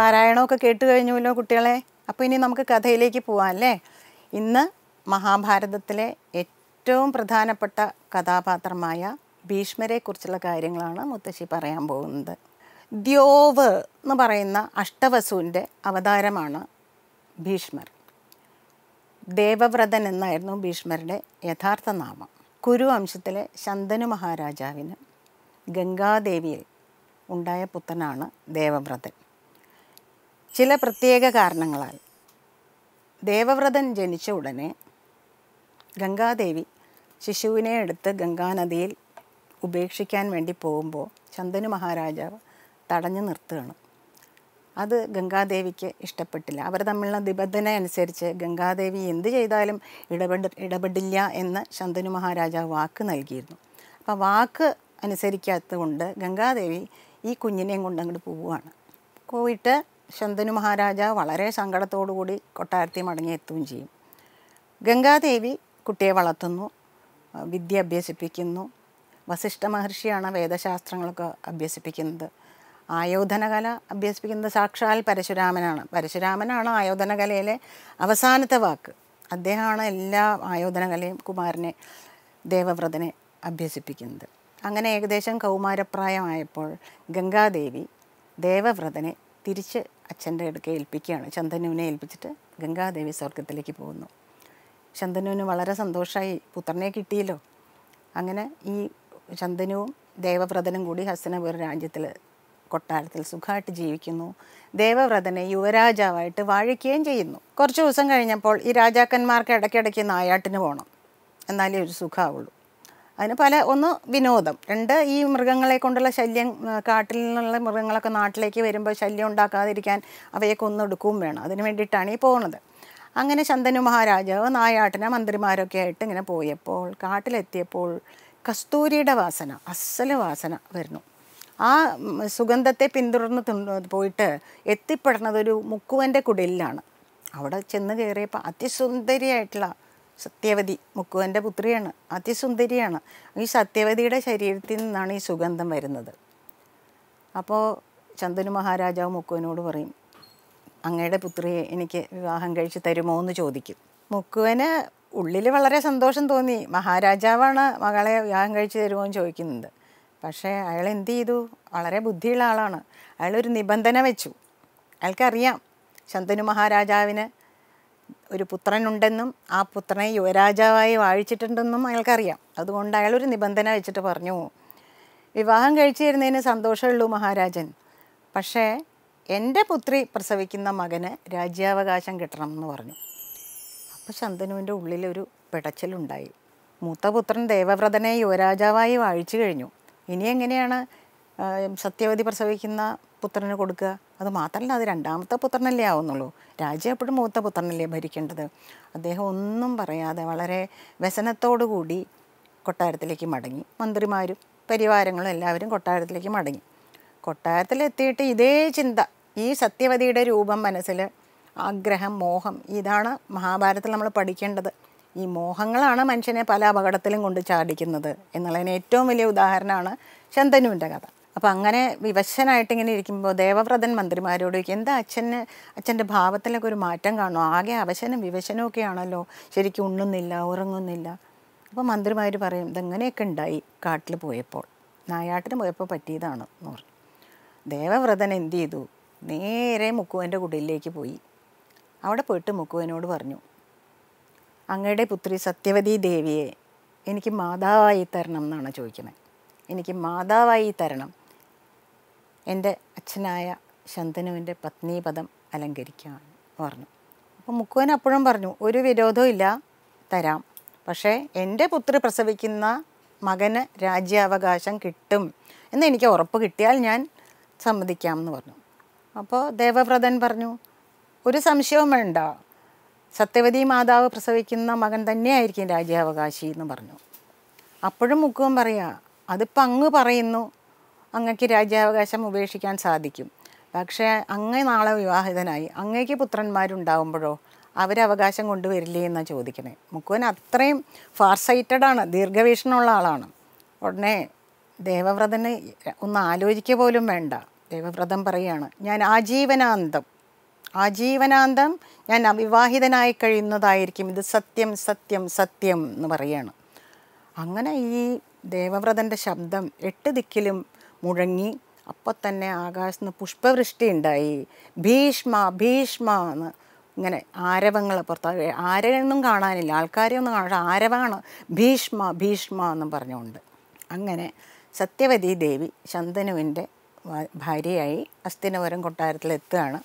പാരായണമൊക്കെ കേട്ട് കഴിഞ്ഞുവല്ലോ കുട്ടികളെ അപ്പോൾ ഇനി നമുക്ക് കഥയിലേക്ക് പോവാം അല്ലേ ഇന്ന് മഹാഭാരതത്തിലെ ഏറ്റവും പ്രധാനപ്പെട്ട കഥാപാത്രമായ ഭീഷ്മരെക്കുറിച്ചുള്ള കാര്യങ്ങളാണ് മുത്തശ്ശി പറയാൻ പോകുന്നത് ദ്യോവ് എന്ന് പറയുന്ന അഷ്ടവസുവിൻ്റെ അവതാരമാണ് ഭീഷ്മർ ദേവവ്രതൻ എന്നായിരുന്നു ഭീഷ്മരുടെ യഥാർത്ഥ നാമം കുരു വംശത്തിലെ ശന്തനു മഹാരാജാവിന് ഗംഗാദേവിയിൽ ഉണ്ടായ പുത്രനാണ് ദേവവ്രതൻ ചില പ്രത്യേക കാരണങ്ങളാൽ ദേവവ്രതൻ ജനിച്ച ഉടനെ ഗംഗാദേവി ശിശുവിനെ എടുത്ത് ഗംഗാനദിയിൽ ഉപേക്ഷിക്കാൻ വേണ്ടി പോകുമ്പോൾ ശന്തനു മഹാരാജാവ് തടഞ്ഞു നിർത്തുകയാണ് അത് ഗംഗാദേവിക്ക് ഇഷ്ടപ്പെട്ടില്ല അവർ തമ്മിലുള്ള നിബന്ധന അനുസരിച്ച് ഗംഗാദേവി എന്ത് ചെയ്താലും ഇടപെട ഇടപെടില്ല എന്ന് ശന്തനു മഹാരാജാവ് വാക്ക് നൽകിയിരുന്നു അപ്പോൾ വാക്ക് അനുസരിക്കാത്തതുകൊണ്ട് ഗംഗാദേവി ഈ കുഞ്ഞിനെയും കൊണ്ട് അങ്ങോട്ട് പോവുകയാണ് പോയിട്ട് ശന്തനു മഹാരാജാവ് വളരെ സങ്കടത്തോടു കൂടി കൊട്ടാരത്തിൽ മടങ്ങിയെത്തുകയും ചെയ്യും ഗംഗാദേവി കുട്ടിയെ വളർത്തുന്നു വിദ്യ അഭ്യസിപ്പിക്കുന്നു വസിഷ്ഠ മഹർഷിയാണ് വേദശാസ്ത്രങ്ങളൊക്കെ അഭ്യസിപ്പിക്കുന്നത് ആയോധനകല അഭ്യസിപ്പിക്കുന്നത് സാക്ഷാൽ പരശുരാമനാണ് പരശുരാമനാണ് ആയോധനകലയിലെ അവസാനത്തെ വാക്ക് അദ്ദേഹമാണ് എല്ലാ ആയോധനകലയും കുമാരനെ ദേവവ്രതനെ അഭ്യസിപ്പിക്കുന്നത് അങ്ങനെ ഏകദേശം കൗമാരപ്രായമായപ്പോൾ ഗംഗാദേവി ദേവവ്രതനെ തിരിച്ച് അച്ഛൻ്റെ അടുക്ക ഏൽപ്പിക്കുകയാണ് ചന്ദനുവിനെ ഏൽപ്പിച്ചിട്ട് ഗംഗാദേവി സ്വർഗത്തിലേക്ക് പോകുന്നു ശന്തനുവിന് വളരെ സന്തോഷമായി പുത്രനെ കിട്ടിയല്ലോ അങ്ങനെ ഈ ശന്തനുവും ദേവവ്രതനും കൂടി ഹസ്തനപുര രാജ്യത്തിൽ കൊട്ടാരത്തിൽ സുഖമായിട്ട് ജീവിക്കുന്നു ദേവവ്രതനെ യുവരാജാവായിട്ട് വാഴിക്കുകയും ചെയ്യുന്നു കുറച്ച് ദിവസം കഴിഞ്ഞപ്പോൾ ഈ രാജാക്കന്മാർക്ക് ഇടയ്ക്കിടയ്ക്ക് നായാട്ടിന് പോകണം എന്നാലേ ഒരു സുഖമാവുള്ളൂ അതിന് പല ഒന്ന് വിനോദം രണ്ട് ഈ മൃഗങ്ങളെ കൊണ്ടുള്ള ശല്യം ആ, കാട്ടിൽ നിന്നുള്ള മൃഗങ്ങളൊക്കെ നാട്ടിലേക്ക് വരുമ്പോൾ ശല്യം ഉണ്ടാക്കാതിരിക്കാൻ അവയെ കൊന്നെടുക്കുകയും വേണം അതിന് വേണ്ടിയിട്ടാണ് ഈ പോകുന്നത് അങ്ങനെ ശന്തനു മഹാരാജാവ് നായാട്ടിനെ മന്ത്രിമാരൊക്കെ ആയിട്ട് ഇങ്ങനെ പോയപ്പോൾ കാട്ടിലെത്തിയപ്പോൾ കസ്തൂരിയുടെ വാസന അസല് വാസന വരുന്നു ആ ഉം, സുഗന്ധത്തെ പിന്തുടർന്ന് തുണ്ട- പോയിട്ട് എത്തിപ്പെടുന്നത് ഒരു മുക്കുവൻ്റെ കുടിലാണ് അവിടെ ചെന്ന് കയറിയപ്പോൾ അതിസുന്ദരിയായിട്ടുള്ള സത്യവതി മുക്കുവൻ്റെ പുത്രിയാണ് അതിസുന്ദരിയാണ് ഈ സത്യവതിയുടെ ശരീരത്തിൽ നിന്നാണ് ഈ സുഗന്ധം വരുന്നത് അപ്പോൾ ചന്ദനു മഹാരാജാവ് മുക്കുവനോട് പറയും അങ്ങയുടെ പുത്രിയെ എനിക്ക് വിവാഹം കഴിച്ച് തരുമോ എന്ന് ചോദിക്കും മുക്കുവന് ഉള്ളിൽ വളരെ സന്തോഷം തോന്നി മഹാരാജാവാണ് മകളെ വിവാഹം കഴിച്ച് തരുമോ എന്ന് ചോദിക്കുന്നുണ്ട് പക്ഷേ അയാൾ എന്ത് ചെയ്തു വളരെ ബുദ്ധിയുള്ള ആളാണ് അയാളൊരു നിബന്ധന വെച്ചു അയാൾക്കറിയാം ശന്തനു മഹാരാജാവിന് ഒരു പുത്രനുണ്ടെന്നും ആ പുത്രനെ യുവരാജാവായി വാഴിച്ചിട്ടുണ്ടെന്നും അയാൾക്കറിയാം അതുകൊണ്ട് അയാളൊരു നിബന്ധന വെച്ചിട്ട് പറഞ്ഞു വിവാഹം കഴിച്ചു തരുന്നതിന് സന്തോഷമുള്ളൂ മഹാരാജൻ പക്ഷേ എൻ്റെ പുത്രി പ്രസവിക്കുന്ന മകന് രാജ്യാവകാശം കിട്ടണം എന്ന് പറഞ്ഞു അപ്പോൾ ശന്തനുവിൻ്റെ ഉള്ളിലൊരു പിടച്ചിലുണ്ടായി മൂത്ത പുത്രൻ ദേവവ്രതനെ യുവരാജാവായി വാഴിച്ചു കഴിഞ്ഞു ഇനി എങ്ങനെയാണ് ആ, സത്യവതി പ്രസവിക്കുന്ന പുത്രന് കൊടുക്കുക അത് മാത്രമല്ല അത് രണ്ടാമത്തെ പുത്രനല്ലേ ആവുന്നുള്ളൂ രാജ്യം എപ്പോഴും മൂത്ത പുത്രനല്ലേ ഭരിക്കേണ്ടത് അദ്ദേഹം ഒന്നും പറയാതെ വളരെ വ്യസനത്തോടു കൂടി കൊട്ടാരത്തിലേക്ക് മടങ്ങി മന്ത്രിമാരും പരിവാരങ്ങളും എല്ലാവരും കൊട്ടാരത്തിലേക്ക് മടങ്ങി കൊട്ടാരത്തിലെത്തിയിട്ട് ഇതേ ചിന്ത ഈ സത്യവതിയുടെ രൂപം മനസ്സിൽ ആഗ്രഹം മോഹം ഇതാണ് മഹാഭാരതത്തിൽ നമ്മൾ പഠിക്കേണ്ടത് ഈ മോഹങ്ങളാണ് മനുഷ്യനെ പല അപകടത്തിലും കൊണ്ട് ചാടിക്കുന്നത് എന്നുള്ളതിന് ഏറ്റവും വലിയ ഉദാഹരണമാണ് ശന്തനുവിൻ്റെ കഥ അപ്പോൾ അങ്ങനെ വിവശനായിട്ട് ഇങ്ങനെ ഇരിക്കുമ്പോൾ ദേവവ്രതൻ മന്ത്രിമാരോട് ചോദിക്കും എന്താ അച്ഛന് അച്ഛൻ്റെ ഭാവത്തിലൊക്കെ ഒരു മാറ്റം കാണുമോ ആകെ അവശനും വിവശനും ഒക്കെ ആണല്ലോ ശരിക്കും ഉണ്ണുന്നില്ല ഉറങ്ങുന്നില്ല അപ്പോൾ മന്ത്രിമാർ പറയും ഇതെങ്ങനെയൊക്കെ ഉണ്ടായി കാട്ടിൽ പോയപ്പോൾ നായാട്ടിന് പോയപ്പോൾ പറ്റിയതാണ് എന്ന് പറഞ്ഞു ദേവവ്രതൻ എന്ത് ചെയ്തു നേരെ മുക്കുവൻ്റെ കുടിലേക്ക് പോയി അവിടെ പോയിട്ട് മുക്കുവനോട് പറഞ്ഞു അങ്ങയുടെ പുത്രി സത്യവതി ദേവിയെ എനിക്ക് മാതാവായി തരണം എന്നാണ് ചോദിക്കുന്നത് എനിക്ക് മാതാവായി തരണം എൻ്റെ അച്ഛനായ ശന്തനുവിൻ്റെ പത്നീപദം അലങ്കരിക്കാൻ പറഞ്ഞു അപ്പോൾ മുക്കുവൻ അപ്പോഴും പറഞ്ഞു ഒരു വിരോധവും ഇല്ല തരാം പക്ഷേ എൻ്റെ പുത്രി പ്രസവിക്കുന്ന മകന് രാജ്യാവകാശം കിട്ടും എന്ന് എനിക്ക് ഉറപ്പ് കിട്ടിയാൽ ഞാൻ സമ്മതിക്കാം എന്ന് പറഞ്ഞു അപ്പോൾ ദേവവ്രതൻ പറഞ്ഞു ഒരു സംശയവും വേണ്ട സത്യവതി മാതാവ് പ്രസവിക്കുന്ന മകൻ തന്നെയായിരിക്കും രാജ്യാവകാശി എന്ന് പറഞ്ഞു അപ്പോഴും മുക്കുവൻ പറയാ അതിപ്പോൾ അങ്ങ് പറയുന്നു അങ്ങക്ക് രാജ്യാവകാശം ഉപേക്ഷിക്കാൻ സാധിക്കും പക്ഷേ അങ്ങ് നാളെ വിവാഹിതനായി അങ്ങേക്ക് പുത്രന്മാരുണ്ടാവുമ്പോഴോ അവരവകാശം കൊണ്ടുവരില്ലേ എന്നാണ് ചോദിക്കണേ മുക്കുവൻ അത്രയും ഫാർസൈറ്റഡാണ് ദീർഘവീക്ഷണമുള്ള ആളാണ് ഉടനെ ദേവവ്രതന് ഒന്ന് ആലോചിക്കുക പോലും വേണ്ട ദേവവ്രതം പറയുകയാണ് ഞാൻ ആജീവനാന്തം ആജീവനാന്തം ഞാൻ അവിവാഹിതനായി കഴിയുന്നതായിരിക്കും ഇത് സത്യം സത്യം സത്യം എന്ന് പറയുകയാണ് അങ്ങനെ ഈ ദേവവ്രതൻ്റെ ശബ്ദം എട്ട് ദിക്കിലും മുഴങ്ങി അപ്പോൾ തന്നെ ആകാശത്ത് നിന്ന് പുഷ്പവൃഷ്ടി ഉണ്ടായി ഭീഷ്മ ഭീഷ്മ എന്ന് ഇങ്ങനെ ആരവങ്ങൾ പുറത്ത് ആരെയൊന്നും കാണാനില്ല ആൾക്കാരെയൊന്നും കാണാൻ ആരവാണ് ഭീഷ്മ ഭീഷ്മ എന്നും പറഞ്ഞുകൊണ്ട് അങ്ങനെ സത്യവതി ദേവി ശന്തനുവിൻ്റെ വ- ഭാര്യയായി അസ്തിനപുരം കൊട്ടാരത്തിലെത്തുകയാണ്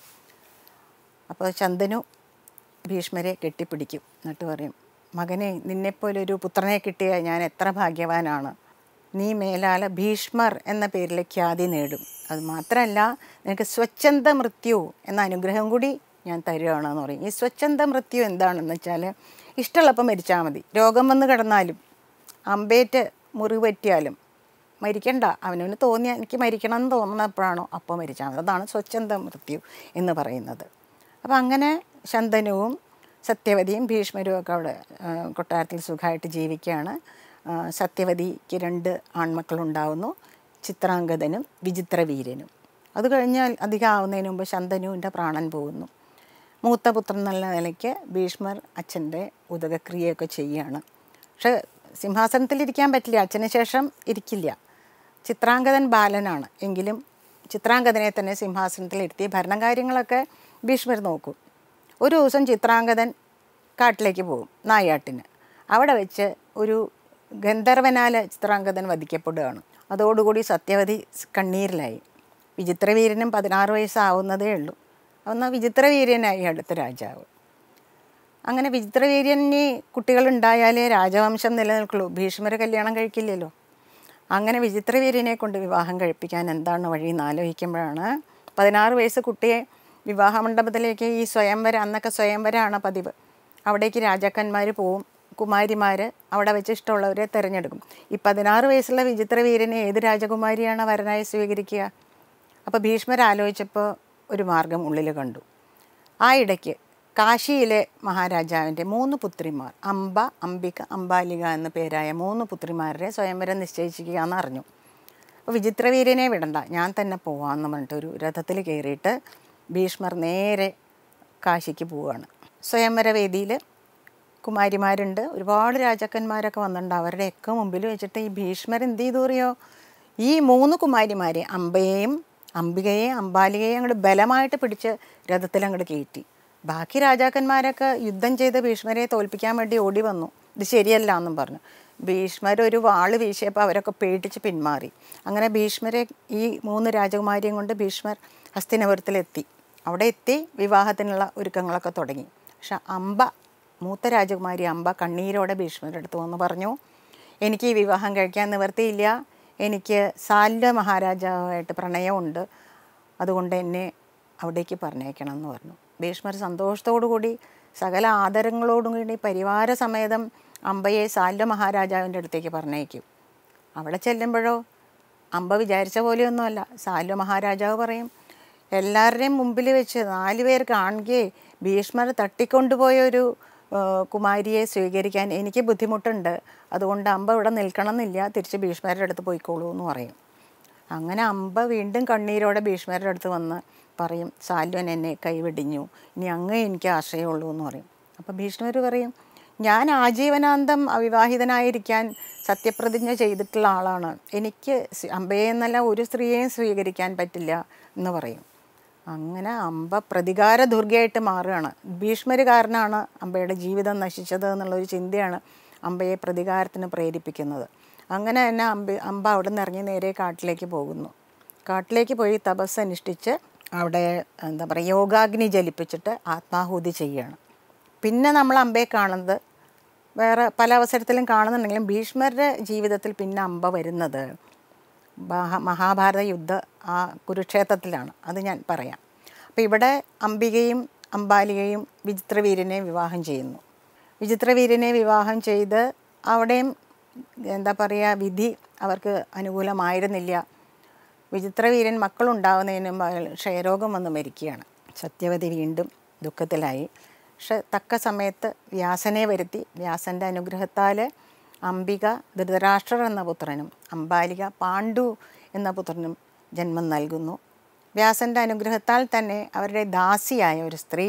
അപ്പോൾ ശന്തനു ഭീഷ്മരെ കെട്ടിപ്പിടിക്കും എന്നിട്ട് പറയും മകനെ നിന്നെപ്പോലെ ഒരു പുത്രനെ കിട്ടിയ ഞാൻ എത്ര ഭാഗ്യവാനാണ് നീ മേലാല ഭീഷ്മർ എന്ന പേരിൽ ഖ്യാതി നേടും അത് മാത്രമല്ല നിനക്ക് സ്വച്ഛന്ത മൃത്യു എന്ന അനുഗ്രഹം കൂടി ഞാൻ തരുകയാണെന്ന് പറയും ഈ സ്വച്ഛന്ത മൃത്യു എന്താണെന്ന് വെച്ചാൽ ഇഷ്ടമുള്ളപ്പം മരിച്ചാൽ മതി രോഗം വന്ന് കിടന്നാലും അമ്പേറ്റ് മുറിവ് പറ്റിയാലും മരിക്കണ്ട അവനവന് തോന്നിയ എനിക്ക് മരിക്കണം എന്ന് തോന്നുന്നപ്പോഴാണോ അപ്പോൾ മരിച്ചാൽ മതി അതാണ് സ്വച്ഛന്ത മൃത്യു എന്ന് പറയുന്നത് അപ്പോൾ അങ്ങനെ ശന്തനുവും സത്യവതിയും ഭീഷ്മരും ഒക്കെ അവിടെ ആ, കൊട്ടാരത്തിൽ സുഖമായിട്ട് ജീവിക്കുകയാണ് ആ, സത്യവതിക്ക് രണ്ട് ആൺമക്കളുണ്ടാവുന്നു ചിത്രാംഗതനും വിചിത്രവീര്യനും അത് കഴിഞ്ഞാൽ അധികം ആവുന്നതിന് മുമ്പ് ശന്തനുവിൻ്റെ പ്രാണൻ പോകുന്നു മൂത്ത പുത്രൻ എന്നുള്ള നിലയ്ക്ക് ഭീഷ്മർ അച്ഛൻ്റെ ഉദകക്രിയയൊക്കെ ചെയ്യുകയാണ് പക്ഷെ സിംഹാസനത്തിലിരിക്കാൻ പറ്റില്ല അച്ഛന് ശേഷം ഇരിക്കില്ല ചിത്രാംഗതൻ ബാലനാണ് എങ്കിലും ചിത്രാംഗതനെ തന്നെ സിംഹാസനത്തിലിരുത്തി ഭരണകാര്യങ്ങളൊക്കെ ഭീഷ്മർ നോക്കും ഒരു ദിവസം ചിത്രാംഗതൻ കാട്ടിലേക്ക് പോകും നായാട്ടിന് അവിടെ വെച്ച് ഒരു ഗന്ധർവനാൽ ചിത്രാംഗതൻ വധിക്കപ്പെടുകയാണ് അതോടുകൂടി സത്യവതി സ് കണ്ണീരിലായി വിചിത്രവീരനും പതിനാറ് വയസ്സാവുന്നതേ ഉള്ളൂ എന്നാൽ വിചിത്രവീര്യനായി അടുത്ത രാജാവ് അങ്ങനെ വിചിത്രവീര്യന് കുട്ടികളുണ്ടായാലേ രാജവംശം നിലനിൽക്കുള്ളൂ ഭീഷ്മരെ കല്യാണം കഴിക്കില്ലല്ലോ അങ്ങനെ വിചിത്രവീര്യനെ കൊണ്ട് വിവാഹം കഴിപ്പിക്കാൻ എന്താണ് വഴി എന്ന് ആലോചിക്കുമ്പോഴാണ് പതിനാറ് വയസ്സ് കുട്ടിയെ വിവാഹ മണ്ഡപത്തിലേക്ക് ഈ സ്വയംവരം അന്നൊക്കെ സ്വയംവരമാണ് പതിവ് അവിടേക്ക് രാജാക്കന്മാർ പോവും കുമാരിമാർ അവിടെ വെച്ച് ഇഷ്ടമുള്ളവരെ തിരഞ്ഞെടുക്കും ഈ പതിനാറ് വയസ്സുള്ള വിചിത്രവീരനെ ഏത് രാജകുമാരിയാണ് വരനായി സ്വീകരിക്കുക അപ്പോൾ ഭീഷ്മർ ആലോചിച്ചപ്പോൾ ഒരു മാർഗം ഉള്ളിൽ കണ്ടു ആ ഇടയ്ക്ക് കാശിയിലെ മഹാരാജാവിൻ്റെ മൂന്ന് പുത്രിമാർ അംബ അംബിക അംബാലിക എന്ന പേരായ മൂന്ന് പുത്രിമാരുടെ സ്വയംവരം നിശ്ചയിച്ചിരിക്കുക എന്ന് അറിഞ്ഞു അപ്പോൾ വിചിത്രവീര്യനെ വിടണ്ട ഞാൻ തന്നെ പോവാമെന്ന് പറഞ്ഞിട്ട് ഒരു രഥത്തിൽ കയറിയിട്ട് ഭീഷ്മർ നേരെ കാശിക്ക് പോവുകയാണ് സ്വയംവര വേദിയിൽ കുമാരിമാരുണ്ട് ഒരുപാട് രാജാക്കന്മാരൊക്കെ വന്നിട്ടുണ്ട് അവരുടെയൊക്കെ മുമ്പിൽ വെച്ചിട്ട് ഈ ഭീഷ്മർ എന്ത് ചെയ്തു അറിയോ ഈ മൂന്ന് കുമാരിമാരെ അമ്പയെയും അംബികയെയും അംബാലികയെയും അങ്ങോട്ട് ബലമായിട്ട് പിടിച്ച് രഥത്തിൽ അങ്ങോട്ട് കയറ്റി ബാക്കി രാജാക്കന്മാരൊക്കെ യുദ്ധം ചെയ്ത് ഭീഷ്മരെ തോൽപ്പിക്കാൻ വേണ്ടി ഓടി വന്നു ഇത് ശരിയല്ല എന്നും പറഞ്ഞു ഭീഷ്മർ ഒരു വാള് വീശിയപ്പോൾ അവരൊക്കെ പേടിച്ച് പിന്മാറി അങ്ങനെ ഭീഷ്മരെ ഈ മൂന്ന് രാജകുമാരിയും കൊണ്ട് ഭീഷ്മർ ഹസ്തിനപുരത്തിലെത്തി അവിടെ എത്തി വിവാഹത്തിനുള്ള ഒരുക്കങ്ങളൊക്കെ തുടങ്ങി പക്ഷെ അമ്പ മൂത്ത രാജകുമാരി അമ്പ കണ്ണീരോടെ ഭീഷ്മരുടെ അടുത്ത് വന്ന് പറഞ്ഞു എനിക്ക് ഈ വിവാഹം കഴിക്കാൻ നിവർത്തിയില്ല എനിക്ക് സാല്യ മഹാരാജാവായിട്ട് പ്രണയമുണ്ട് അതുകൊണ്ട് എന്നെ അവിടേക്ക് പറഞ്ഞേക്കണം എന്ന് പറഞ്ഞു ഭീഷ്മർ സന്തോഷത്തോടു കൂടി സകല ആദരങ്ങളോടും കൂടി പരിവാര സമേതം അമ്പയെ സാല്യ മഹാരാജാവിൻ്റെ അടുത്തേക്ക് പറഞ്ഞേക്കും അവിടെ ചെല്ലുമ്പോഴോ അമ്പ വിചാരിച്ച പോലെയൊന്നുമല്ല സാല്യ മഹാരാജാവ് പറയും എല്ലാവരുടെയും മുമ്പിൽ വെച്ച് നാല് പേർ കാണുകയെ ഭീഷ്മർ തട്ടിക്കൊണ്ടുപോയ ഒരു ആ, കുമാരിയെ സ്വീകരിക്കാൻ എനിക്ക് ബുദ്ധിമുട്ടുണ്ട് അതുകൊണ്ട് അമ്പ ഇവിടെ നിൽക്കണം എന്നില്ല തിരിച്ച് ഭീഷ്മരുടെ അടുത്ത് പോയിക്കോളൂ എന്ന് പറയും അങ്ങനെ അമ്പ വീണ്ടും കണ്ണീരോടെ ഭീഷ്മരുടെ അടുത്ത് വന്ന് പറയും സാല്വൻ എന്നെ കൈവെടിഞ്ഞു ഇനി അങ്ങേ എനിക്ക് ആശ്രയമുള്ളൂ എന്ന് പറയും അപ്പോൾ ഭീഷ്മർ പറയും ഞാൻ ആജീവനാന്തം അവിവാഹിതനായിരിക്കാൻ സത്യപ്രതിജ്ഞ ചെയ്തിട്ടുള്ള ആളാണ് എനിക്ക് സി- അമ്പയെ എന്നല്ല ഒരു സ്ത്രീയെയും സ്വീകരിക്കാൻ പറ്റില്ല എന്ന് പറയും അങ്ങനെ അമ്പ പ്രതികാര ദുർഗയായിട്ട് മാറുകയാണ് ഭീഷ്മര് കാരനാണ് അമ്പയുടെ ജീവിതം നശിച്ചത് എന്നുള്ളൊരു ചിന്തയാണ് അമ്പയെ പ്രതികാരത്തിന് പ്രേരിപ്പിക്കുന്നത് അങ്ങനെ തന്നെ അമ്പ അമ്പ അവിടെ നിന്ന് ഇറങ്ങി നേരെ കാട്ടിലേക്ക് പോകുന്നു കാട്ടിലേക്ക് പോയി തപസ് അനുഷ്ഠിച്ച് അവിടെ എന്താ പറയുക യോഗാഗ്നി ജലിപ്പിച്ചിട്ട് ആത്മാഹൂതി ചെയ്യുകയാണ് പിന്നെ നമ്മൾ അമ്പയെ കാണുന്നത് വേറെ പല അവസരത്തിലും കാണുന്നുണ്ടെങ്കിലും ഭീഷ്മരുടെ ജീവിതത്തിൽ പിന്നെ അമ്പ വരുന്നത് മഹാ- മഹാഭാരത യുദ്ധ ആ കുരുക്ഷേത്രത്തിലാണ് അത് ഞാൻ പറയാം അപ്പോൾ ഇവിടെ അംബികയും അംബാലികയും വിചിത്രവീരനെ വിവാഹം ചെയ്യുന്നു വിചിത്രവീരനെ വിവാഹം ചെയ്ത് അവിടെയും എന്താ പറയുക വിധി അവർക്ക് അനുകൂലമായിരുന്നില്ല വിചിത്രവീരൻ മക്കളുണ്ടാവുന്നതിന് മുമ്പ് അയാൾ ക്ഷയരോഗം വന്ന് മരിക്കുകയാണ് സത്യവതി വീണ്ടും ദുഃഖത്തിലായി പക്ഷെ തക്ക സമയത്ത് വ്യാസനെ വരുത്തി വ്യാസൻ്റെ അനുഗ്രഹത്താൽ അംബിക ധൃതരാഷ്ട്രർ എന്ന പുത്രനും അംബാലിക പാണ്ഡു എന്ന പുത്രനും ജന്മം നൽകുന്നു വ്യാസൻ്റെ അനുഗ്രഹത്താൽ തന്നെ അവരുടെ ദാസിയായ ഒരു സ്ത്രീ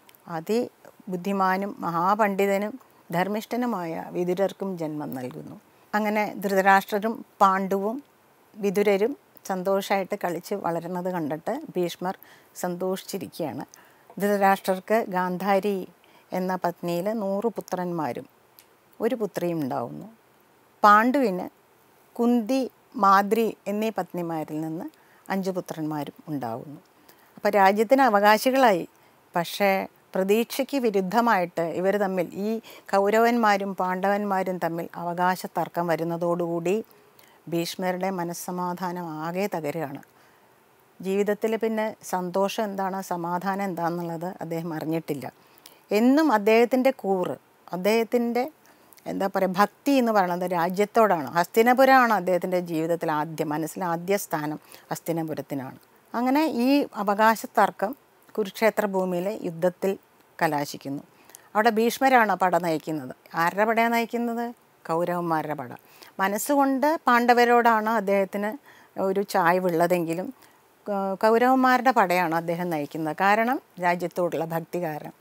അതിബുദ്ധിമാനും മഹാപണ്ഡിതനും ധർമ്മിഷ്ഠനുമായ വിതുരർക്കും ജന്മം നൽകുന്നു അങ്ങനെ ധൃതരാഷ്ട്രരും പാണ്ഡുവും വിതുരരും സന്തോഷമായിട്ട് കളിച്ച് വളരുന്നത് കണ്ടിട്ട് ഭീഷ്മർ സന്തോഷിച്ചിരിക്കുകയാണ് ധൃതരാഷ്ട്രർക്ക് ഗാന്ധാരി എന്ന പത്നിയിൽ നൂറ് പുത്രന്മാരും ഒരു പുത്രിയും ഉണ്ടാവുന്നു പാണ്ഡുവിന് കുന്തി മാദ്രി എന്നീ പത്നിമാരിൽ നിന്ന് അഞ്ച് പുത്രന്മാരും ഉണ്ടാവുന്നു അപ്പോൾ രാജ്യത്തിന് അവകാശികളായി പക്ഷേ പ്രതീക്ഷയ്ക്ക് വിരുദ്ധമായിട്ട് ഇവർ തമ്മിൽ ഈ കൗരവന്മാരും പാണ്ഡവന്മാരും തമ്മിൽ അവകാശ തർക്കം വരുന്നതോടുകൂടി ഭീഷ്മരുടെ മനസ്സമാധാനം ആകെ തകരുകയാണ് ജീവിതത്തിൽ പിന്നെ സന്തോഷം എന്താണ് സമാധാനം എന്താണെന്നുള്ളത് അദ്ദേഹം അറിഞ്ഞിട്ടില്ല എന്നും അദ്ദേഹത്തിൻ്റെ കൂറ് അദ്ദേഹത്തിൻ്റെ എന്താ പറയുക ഭക്തി എന്ന് പറയുന്നത് രാജ്യത്തോടാണ് ഹസ്തിനപുരമാണ് അദ്ദേഹത്തിൻ്റെ ജീവിതത്തിൽ ആദ്യം മനസ്സിൽ ആദ്യ സ്ഥാനം ഹസ്തിനപുരത്തിനാണ് അങ്ങനെ ഈ അവകാശ തർക്കം കുരുക്ഷേത്ര ഭൂമിയിലെ യുദ്ധത്തിൽ കലാശിക്കുന്നു അവിടെ ഭീഷ്മരാണ് പട നയിക്കുന്നത് ആരുടെ പടയാണ് നയിക്കുന്നത് കൗരവന്മാരുടെ പട മനസ്സുകൊണ്ട് പാണ്ഡവരോടാണ് അദ്ദേഹത്തിന് ഒരു ചായ്വുള്ളതെങ്കിലും ക- കൗരവന്മാരുടെ പടയാണ് അദ്ദേഹം നയിക്കുന്നത് കാരണം രാജ്യത്തോടുള്ള ഭക്തി കാരണം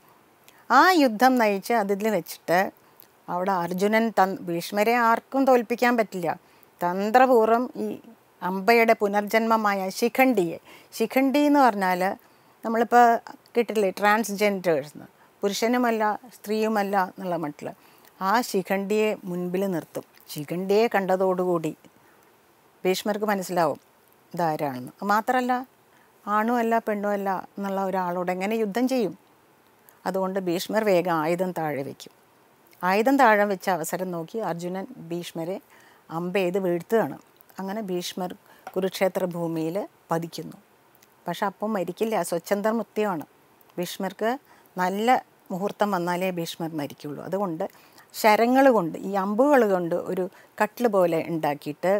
ആ യുദ്ധം നയിച്ച് അതിൽ വെച്ചിട്ട് അവിടെ അർജുനൻ തൻ ഭീഷ്മരെ ആർക്കും തോൽപ്പിക്കാൻ പറ്റില്ല തന്ത്രപൂർവ്വം ഈ അമ്പയുടെ പുനർജന്മമായ ശിഖണ്ഡിയെ ശിഖണ്ഡി എന്ന് പറഞ്ഞാൽ നമ്മളിപ്പോൾ കേട്ടിട്ടില്ലേ ട്രാൻസ്ജെൻഡേഴ്സ് പുരുഷനുമല്ല സ്ത്രീയുമല്ല എന്നുള്ള മട്ടിൽ ആ ശിഖണ്ഡിയെ മുൻപിൽ നിർത്തും ശിഖണ്ഡിയെ കണ്ടതോടുകൂടി ഭീഷ്മർക്ക് മനസ്സിലാവും ഇതാരാണെന്ന് മാത്രമല്ല ആണുമല്ല പെണ്ണുമല്ല എന്നുള്ള ഒരാളോട് എങ്ങനെ യുദ്ധം ചെയ്യും അതുകൊണ്ട് ഭീഷ്മർ വേഗം ആയുധം താഴെ വയ്ക്കും ആയുധം താഴെ വെച്ച അവസരം നോക്കി അർജുനൻ ഭീഷ്മരെ അമ്പെയ്ത് വീഴ്ത്തുകയാണ് അങ്ങനെ ഭീഷ്മർ കുരുക്ഷേത്ര ഭൂമിയിൽ പതിക്കുന്നു പക്ഷെ അപ്പം മരിക്കില്ല സ്വച്ഛന്ദർ മുക്തിയാണ് ഭീഷ്മർക്ക് നല്ല മുഹൂർത്തം വന്നാലേ ഭീഷ്മർ മരിക്കുള്ളൂ അതുകൊണ്ട് ശരങ്ങൾ കൊണ്ട് ഈ അമ്പുകൾ കൊണ്ട് ഒരു കട്ടിൽ പോലെ ഉണ്ടാക്കിയിട്ട്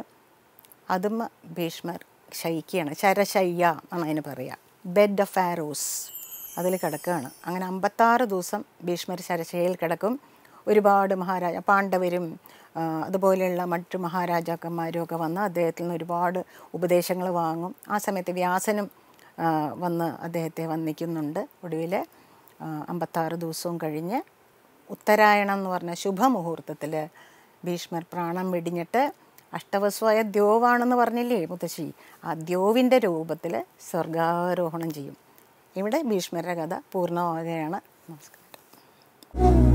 അതും ഭീഷ്മർ ശയിക്കുകയാണ് ശരശയ്യ എന്നാണ് അതിന് പറയുക ബെഡ് ഓഫ് ആരോസ് അതിൽ കിടക്കുകയാണ് അങ്ങനെ അമ്പത്താറ് ദിവസം ഭീഷ്മർ ശരശയ്യയിൽ കിടക്കും ഒരുപാട് മഹാരാജ പാണ്ഡവരും ആ, അതുപോലെയുള്ള മറ്റു മഹാരാജാക്കന്മാരും ഒക്കെ വന്ന് അദ്ദേഹത്തിൽ നിന്ന് ഒരുപാട് ഉപദേശങ്ങൾ വാങ്ങും ആ സമയത്ത് വ്യാസനും ആ, വന്ന് അദ്ദേഹത്തെ വന്ദിക്കുന്നുണ്ട് ഒടുവിൽ അമ്പത്താറ് ദിവസവും കഴിഞ്ഞ് ഉത്തരായണം എന്ന് പറഞ്ഞ ശുഭമുഹൂർത്തത്തിൽ ഭീഷ്മർ പ്രാണം വെടിഞ്ഞിട്ട് അഷ്ടവസ്വായ ദ്യോവാണെന്ന് പറഞ്ഞില്ലേ മുത്തശ്ശി ആ ദ്യോവിൻ്റെ രൂപത്തിൽ സ്വർഗാരോഹണം ചെയ്യും ഇവിടെ ഭീഷ്മരുടെ കഥ പൂർണ്ണമാവുകയാണ് നമസ്കാരം